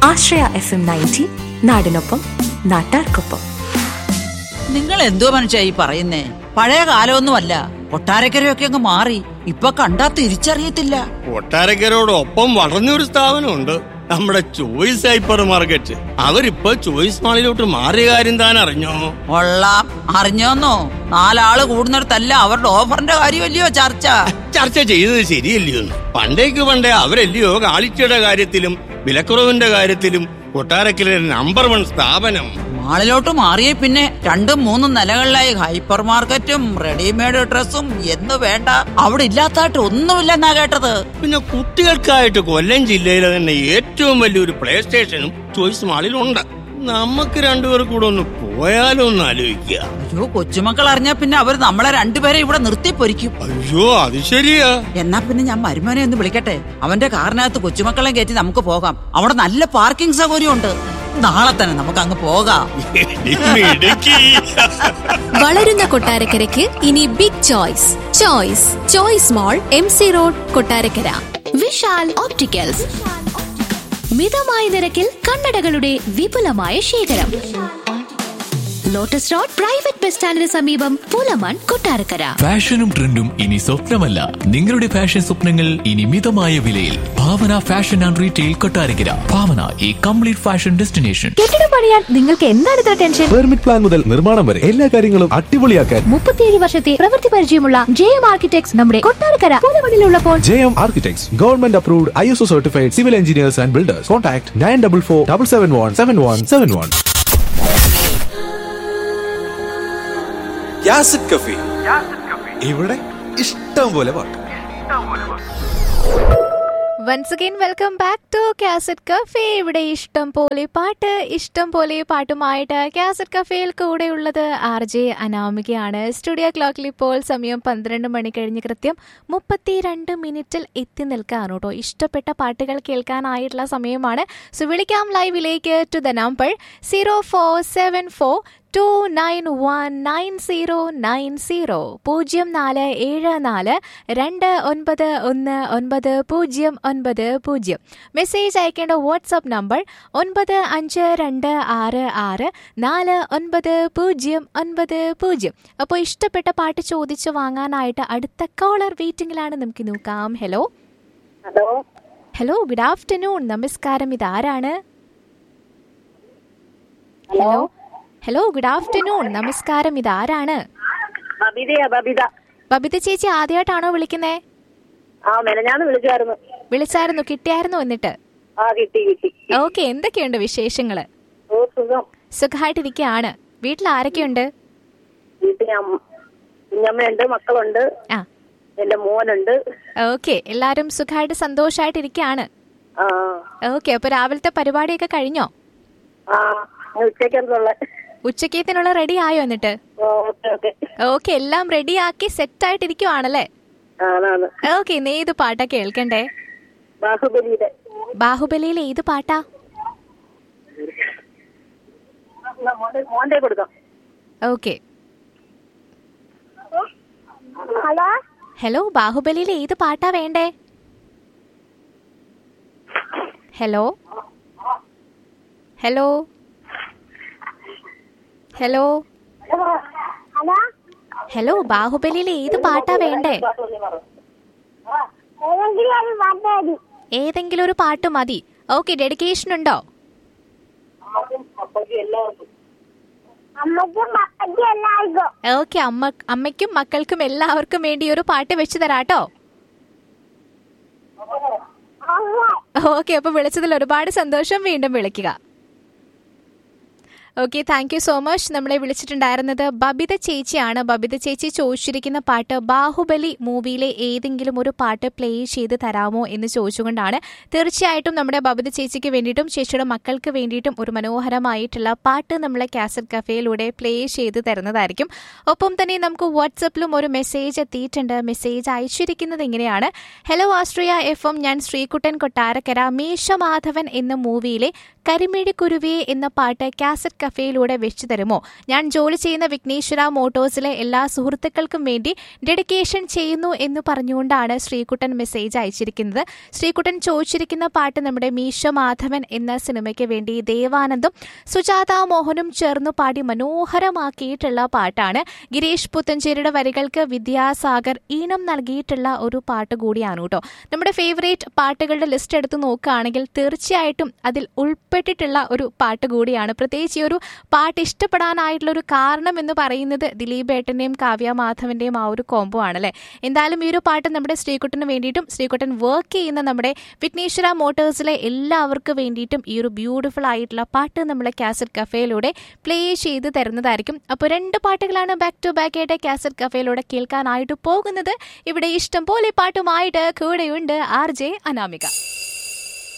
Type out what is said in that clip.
ആശ്രയ F M ninety നാടിനൊപ്പം നാട്ടാർക്കൊപ്പം നിങ്ങൾ എന്തോ മനുഷ്യ ഈ പറയുന്നേ പഴയ കാലമൊന്നുമല്ല കൊട്ടാരക്കരയൊക്കെ അങ്ങ് മാറി ഇപ്പൊ കണ്ടാ തിരിച്ചറിയത്തില്ല കൊട്ടാരക്കരോടൊപ്പം വളർന്നൊരു സ്ഥാപനമുണ്ട് നമ്മുടെ ചോയ്സ് ഹൈപ്പർ മാർക്കറ്റ് അവരിപ്പോ ചോയ്സ് മാളിലോട്ട് മാറിയ കാര്യം താൻ അറിഞ്ഞോ കൊള്ളാം അറിഞ്ഞോന്നോ നാലാള് കൂടുന്നിടത്തല്ല അവരുടെ ഓഫറിന്റെ കാര്യമല്ലയോ ചർച്ച ചർച്ച ചെയ്തത് ശരിയല്ലയോ എന്ന്? പണ്ടേക്ക് പണ്ടേ അവരല്ലയോ കാളിച്ചയുടെ കാര്യത്തിലും വിലക്കുറവിന്റെ കാര്യത്തിലും കൊട്ടാരക്കര നമ്പർ വൺ സ്ഥാപനം മാളിലോട്ട് മാറിയ പിന്നെ രണ്ടും മൂന്നും നിലകളിലായി ഹൈപ്പർ മാർക്കറ്റും റെഡിമെയ്ഡ് ഡ്രസ്സും എന്ന് വേണ്ട അവിടെ ഇല്ലാത്തായിട്ട് ഒന്നുമില്ലെന്നാ കേട്ടത് പിന്നെ കുട്ടികൾക്കായിട്ട് കൊല്ലം ജില്ലയിലെ തന്നെ ഏറ്റവും വലിയൊരു പ്ലേ സ്റ്റേഷനും ചോയ്സ് മാളിലുണ്ട് നമുക്ക് രണ്ടുപേർ കൂടെ ഒന്ന് പോയാലോ ഒന്ന് ആലോചിക്കുക അയ്യോ കൊച്ചുമക്കൾ അറിഞ്ഞാ പിന്നെ അവർ നമ്മളെ രണ്ടുപേരെ ഇവിടെ നിർത്തി പൊരിക്കും അയ്യോ അത് ശരിയാ എന്നാ പിന്നെ ഞാൻ മരുമോനെ ഒന്ന് വിളിക്കട്ടെ അവന്റെ കാറിനകത്ത് കൊച്ചുമക്കളെ കയറ്റി നമുക്ക് പോകാം അവിടെ നല്ല പാർക്കിംഗ് സൗകര്യമുണ്ട് നാളെ തന്നെ നമുക്ക് അങ്ങ് പോകാം ഇടുക്കി വളരുന്ന കൊട്ടാരക്കരയ്ക്ക് ഇനി big choice choice choice mall M C road Kottarakkara Vishal opticals മിതമായ നിരക്കിൽ കണ്ണടകളുടെ വിപുലമായ ശേഖരം ലോട്ടസ് റോഡ് പ്രൈവറ്റ് ബസ് സ്റ്റാൻഡിന് സമീപം പുലമൺ കൊട്ടാരക്കര ഫാഷനും ട്രെൻഡും ഇനി സ്വപ്നമല്ല നിങ്ങളുടെ ഫാഷൻ സ്വപ്നങ്ങൾ ഇനി മിതമായ വിലയിൽ Bhavana fashion and retail Kottarakkara Bhavana ഈ കംപ്ലീറ്റ് ഫാഷൻ ഡെസ്റ്റിനേഷൻ കെട്ടിടം പണിയാൻ നിങ്ങൾക്ക് എന്താണ് ഇത്ര ടെൻഷൻ പെർമിറ്റ് പ്ലാൻ മുതൽ നിർമ്മാണം വരെ എല്ലാ കാര്യങ്ങളും അടിപൊളിയാക്കാൻ മുപ്പത്തിയേഴ് വർഷത്തെ പ്രവൃത്തി പരിചയമുള്ള ജെ എം ആർക്കിടെക്ട്സ് നമ്മുടെ കൊട്ടാരക്കര പുലമണിലുള്ളപ്പോൾ J M architects government approved I S O certified civil engineers and builders contact nine double four double seven one seven one seven one യാസിഡ് കഫി ഇവിടെ ഇഷ്ടം പോലെ പാട്ട് once again welcome back to cassette cafe ഇവിടെ ഇഷ്ടം പോലെ പാട്ട് ഇഷ്ടം പോലെ പാട്ടുമായിട്ട് കാസറ്റ് കഫേയിൽ കൂടെയുള്ളത് ആർ ജെ അനാമികയാണ് സ്റ്റുഡിയോ ക്ലോക്കിൽ ഇപ്പോൾ സമയം പന്ത്രണ്ട് മണി കഴിഞ്ഞ് കൃത്യം മുപ്പത്തിരണ്ട് മിനിറ്റിൽ എത്തി നിൽക്കാണ് കേട്ടോ ഇഷ്ടപ്പെട്ട പാട്ടുകൾ കേൾക്കാനായിട്ടുള്ള സമയമാണ് സോ വിളിക്കാം ലൈവിലേക്ക് to the number zero four seven four two nine one nine zero nine zero പൂജ്യം നാല് ഏഴ് നാല് രണ്ട് ഒൻപത് ഒന്ന് ഒൻപത് പൂജ്യം ഒൻപത് പൂജ്യം മെസ്സേജ് അയക്കേണ്ട വാട്സപ്പ് നമ്പർ ഒൻപത് അഞ്ച് രണ്ട് ആറ് ആറ് നാല് ഒൻപത് പൂജ്യം ഒൻപത് പൂജ്യം അപ്പോൾ ഇഷ്ടപ്പെട്ട പാട്ട് ചോദിച്ചു വാങ്ങാനായിട്ട് അടുത്ത കോളർ വെയിറ്റിംഗിലാണ് നമുക്ക് നോക്കാം hello hello hello good afternoon നമസ്കാരം ഇതാരാണ് ഹലോ ഹലോ ഗുഡ് ആഫ്റ്റർനൂൺ നമസ്കാരം ഇതാരാണ് ബബിതയാ ബബിത ബബിത ചേച്ചി ആദ്യമായിട്ടാണോ വിളിക്കുന്നേ ആ മെനഞ്ഞാന്ന് വിളിച്ചായിരുന്നു വിളിച്ചായിരുന്നു കിട്ടിയായിരുന്നു എന്നിട്ട് ആ കിട്ടി കിട്ടി ഓക്കെ എന്തൊക്കെയുണ്ട് വിശേഷങ്ങള് ഓ സുഖം സുഖമായിട്ടിരിക്കുകയാണ് വീട്ടിൽ ആരൊക്കെയുണ്ട് വീട്ടിൽ അമ്മ- കുഞ്ഞമ്മയുണ്ട് മക്കളുണ്ട് ആ എന്റെ മോനുണ്ട് ഓക്കെ എല്ലാരും സുഖമായിട്ട് സന്തോഷമായിട്ടിരിക്കുകയാണ് ആ ഓക്കെ അപ്പൊ രാവിലത്തെ പരിപാടിയൊക്കെ കഴിഞ്ഞോ ആ ഉച്ചയ്ക്കുള്ള ഉച്ചക്കേത്തിനുള്ള റെഡി ആയോ എന്നിട്ട് ഓക്കെ ഓക്കെ ഓക്കെ എല്ലാം റെഡിയാക്കി സെറ്റ് ആയിട്ടിരിക്കുവാണല്ലേ ആണാണ് ഓക്കെ ഇന്ന് ഏത് പാട്ടാ കേൾക്കണ്ടേ ബാഹുബലിയുടെ ബാഹുബലിയിൽ ഏത് പാട്ടാ എന്നാ മോന്റെ മോന്റെ കൊടുക്കാം ഓക്കെ ഹലോ ഹലോ ബാഹുബലിയിൽ ഏത് പാട്ടാ വേണ്ടേ hello hello hello hello hello ബാഹുബലിയിൽ ഏത് പാട്ടാ വേണ്ടേ ഏതെങ്കിലും ഒരു പാട്ട് മതി ഓക്കെ ഡെഡിക്കേഷൻ ഉണ്ടോ ഓക്കെ അമ്മ അമ്മയ്ക്കും മക്കൾക്കും എല്ലാവർക്കും വേണ്ടി ഒരു പാട്ട് വെച്ച് തരാട്ടോ ഓക്കെ അപ്പൊ വിളിച്ചതിൽ ഒരുപാട് സന്തോഷം വീണ്ടും വിളിക്കുക okay thank you so much നമ്മളെ വിളിച്ചിട്ടുണ്ടായിരുന്നത് ബബിത ചേച്ചിയാണ് ബബിത ചേച്ചി ചോദിച്ചിരിക്കുന്ന പാട്ട് ബാഹുബലി മൂവിയിലെ ഏതെങ്കിലും ഒരു പാട്ട് പ്ലേ ചെയ്ത് തരാമോ എന്ന് ചോദിച്ചുകൊണ്ടാണ് തീർച്ചയായിട്ടും നമ്മുടെ ബബിത ചേച്ചിക്ക് വേണ്ടിയിട്ടും ചേച്ചിയുടെ മക്കൾക്ക് വേണ്ടിയിട്ടും ഒരു മനോഹരമായിട്ടുള്ള പാട്ട് നമ്മളെ കാസറ്റ് കഫേയിലൂടെ പ്ലേ ചെയ്ത് തരുന്നതായിരിക്കും ഒപ്പം തന്നെ നമുക്ക് വാട്സപ്പിലും ഒരു മെസ്സേജ് എത്തിയിട്ടുണ്ട് മെസ്സേജ് അയച്ചിരിക്കുന്നത് ഇങ്ങനെയാണ് ഹലോ ആസ്ട്രിയ എഫ് എം ഞാൻ ശ്രീകുട്ടൻ കൊട്ടാരക്കര മീശമാധവൻ എന്ന മൂവിയിലെ കരിമിഴി കുരുവിയെ എന്ന പാട്ട് കാസറ്റ് കഫേയിലൂടെ വെച്ചു തരുമോ ഞാൻ ജോലി ചെയ്യുന്ന വിഘ്നേശ്വര മോട്ടോഴ്സിലെ എല്ലാ സുഹൃത്തുക്കൾക്കും വേണ്ടി ഡെഡിക്കേഷൻ ചെയ്യുന്നു എന്ന് പറഞ്ഞുകൊണ്ടാണ് ശ്രീകുട്ടൻ മെസ്സേജ് അയച്ചിരിക്കുന്നത് ശ്രീകുട്ടൻ ചോദിച്ചിരിക്കുന്ന പാട്ട് നമ്മുടെ മീശ മാധവൻ എന്ന സിനിമയ്ക്ക് വേണ്ടി ദേവാനന്ദും സുജാത മോഹനും ചേർന്ന് പാടി മനോഹരമാക്കിയിട്ടുള്ള പാട്ടാണ് ഗിരീഷ് പുത്തഞ്ചേരിയുടെ വരികൾക്ക് വിദ്യാസാഗർ ഈണം നൽകിയിട്ടുള്ള ഒരു പാട്ട് കൂടിയാണ് കേട്ടോ നമ്മുടെ ഫേവറേറ്റ് പാട്ടുകളുടെ ലിസ്റ്റ് എടുത്ത് നോക്കുകയാണെങ്കിൽ തീർച്ചയായിട്ടും അതിൽ ഉൾപ്പെട്ടിട്ടുള്ള ഒരു പാട്ട് കൂടിയാണ് പ്രത്യേകിച്ച് ഈ ഒരു പാട്ട് ഇഷ്ടപ്പെടാനായിട്ടുള്ള ഒരു കാരണം എന്ന് പറയുന്നത് ദിലീപ് ഏട്ടന്റെയും കാവ്യ മാധവന്റെയും ആ ഒരു കോംബോ ആണല്ലേ എന്തായാലും ഈ ഒരു പാട്ട് നമ്മുടെ ശ്രീകുട്ടന് വേണ്ടിയിട്ടും ശ്രീകുട്ടൻ വർക്ക് ചെയ്യുന്ന നമ്മുടെ വിഘ്നേശ്വര മോട്ടേഴ്സിലെ എല്ലാവർക്കും വേണ്ടിയിട്ടും ഈ ഒരു ബ്യൂട്ടിഫുൾ ആയിട്ടുള്ള പാട്ട് നമ്മളെ കാസറ്റ് കഫേയിലൂടെ പ്ലേ ചെയ്ത് തരുന്നതായിരിക്കും അപ്പോൾ രണ്ട് പാട്ടുകളാണ് ബാക്ക് ടു ബാക്ക് ആയിട്ട് കാസറ്റ് കഫേയിലൂടെ കേൾക്കാനായിട്ട് പോകുന്നത് ഇവിടെ ഇഷ്ടം പോലെ പാട്ടുമായിട്ട് കൂടെയുണ്ട് ആർ ജെ അനാമിക